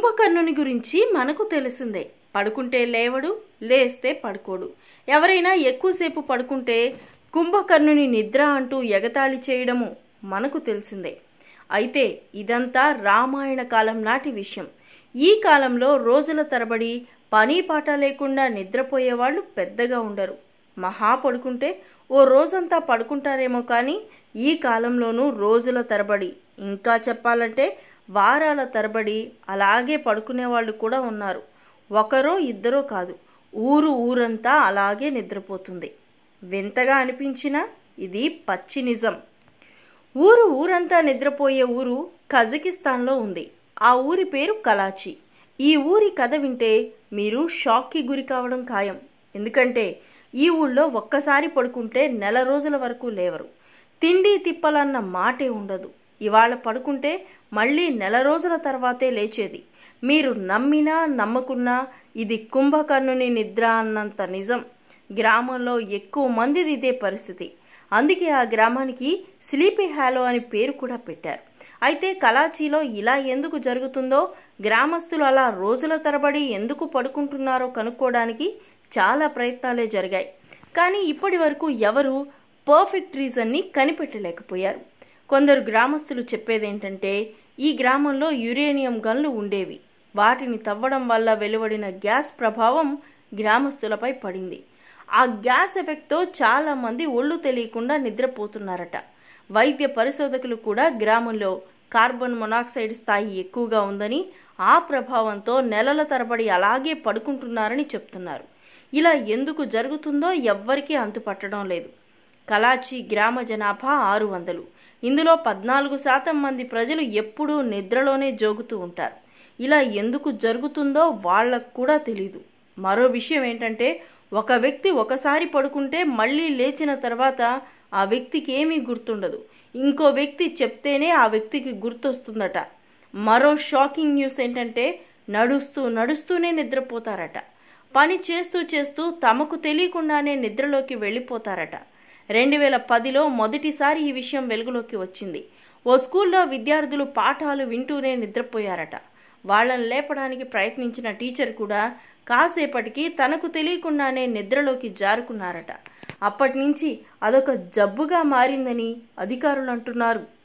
కుంభకర్ణుని గురించి మనకు తెలిసిందే పడుకుంటే లేవడు లేస్తే పడుకోడు ఎవరైనా ఎక్కువసేపు పడుకుంటే కుంభకర్ణుని నిద్ర అంటూ ఎగతాళి చేయడము మనకు తెలిసిందే అయితే ఇదంతా రామాయణ కాలం నాటి విషయం ఈ కాలంలో రోజుల తరబడి పని పాట లేకుండా నిద్రపోయేవాళ్ళు పెద్దగా ఉండరు మహా పడుకుంటే ఓ రోజంతా పడుకుంటారేమో కానీ ఈ కాలంలోనూ రోజుల తరబడి ఇంకా చెప్పాలంటే వారాల తరబడి అలాగే పడుకునే వాళ్ళు కూడా ఉన్నారు ఒకరో ఇద్దరో కాదు ఊరు ఊరంతా అలాగే నిద్రపోతుంది వింతగా అనిపించినా ఇది పచ్చి నిజం ఊరు ఊరంతా నిద్రపోయే ఊరు కజకిస్తాన్లో ఉంది ఆ ఊరి పేరు కలాచి ఈ ఊరి కథ వింటే మీరు షాక్కి గురి కావడం ఖాయం ఎందుకంటే ఈ ఊళ్ళో ఒక్కసారి పడుకుంటే నెల రోజుల వరకు లేవరు తిండి తిప్పలన్న మాటే ఉండదు ఇవాళ పడుకుంటే మళ్ళీ నెల రోజుల తర్వాతే లేచేది మీరు నమ్మినా నమ్మకున్నా ఇది కుంభకర్ణుని నిద్ర అన్నంత నిజం గ్రామంలో ఎక్కువ మందిది ఇదే పరిస్థితి అందుకే ఆ గ్రామానికి స్లీపీ హ్యాలో అని పేరు కూడా పెట్టారు అయితే కలాచీలో ఇలా ఎందుకు జరుగుతుందో గ్రామస్తులు అలా రోజుల తరబడి ఎందుకు పడుకుంటున్నారో కనుక్కోవడానికి చాలా ప్రయత్నాలే జరిగాయి కానీ ఇప్పటి వరకు ఎవరు పర్ఫెక్ట్ రీజన్ని కనిపెట్టలేకపోయారు కొందరు గ్రామస్తులు చెప్పేదేంటంటే ఈ గ్రామంలో యురేనియం గన్లు ఉండేవి వాటిని తవ్వడం వల్ల వెలువడిన గ్యాస్ ప్రభావం గ్రామస్తులపై పడింది ఆ గ్యాస్ ఎఫెక్ట్తో చాలా మంది ఒళ్ళు తెలియకుండా నిద్రపోతున్నారట వైద్య పరిశోధకులు కూడా గ్రామంలో కార్బన్ మొనాక్సైడ్ స్థాయి ఎక్కువగా ఉందని ఆ ప్రభావంతో నెలల తరబడి అలాగే పడుకుంటున్నారని చెప్తున్నారు ఇలా ఎందుకు జరుగుతుందో ఎవ్వరికీ అంతుపట్టడం లేదు కలాచి గ్రామ జనాభా ఆరు వందలు ఇందులో పద్నాలుగు శాతం మంది ప్రజలు ఎప్పుడూ నిద్రలోనే జోగుతూ ఉంటారు ఇలా ఎందుకు జరుగుతుందో వాళ్ళకు కూడా తెలీదు మరో విషయం ఏంటంటే ఒక వ్యక్తి ఒకసారి పడుకుంటే మళ్ళీ లేచిన తర్వాత ఆ వ్యక్తికి ఏమీ గుర్తుండదు ఇంకో వ్యక్తి చెప్తేనే ఆ వ్యక్తికి గుర్తొస్తుందట మరో షాకింగ్ న్యూస్ ఏంటంటే నడుస్తూ నడుస్తూనే నిద్రపోతారట పని చేస్తూ చేస్తూ తమకు తెలియకుండానే నిద్రలోకి వెళ్ళిపోతారట రెండు వేల పదిలో మొదటిసారి ఈ విషయం వెలుగులోకి వచ్చింది ఓ స్కూల్లో విద్యార్థులు పాఠాలు వింటూనే నిద్రపోయారట వాళ్ళని లేపడానికి ప్రయత్నించిన టీచర్ కూడా కాసేపటికి తనకు తెలియకుండానే నిద్రలోకి జారుకున్నారట అప్పటి నుంచి అదొక జబ్బుగా మారిందని అధికారులు అంటున్నారు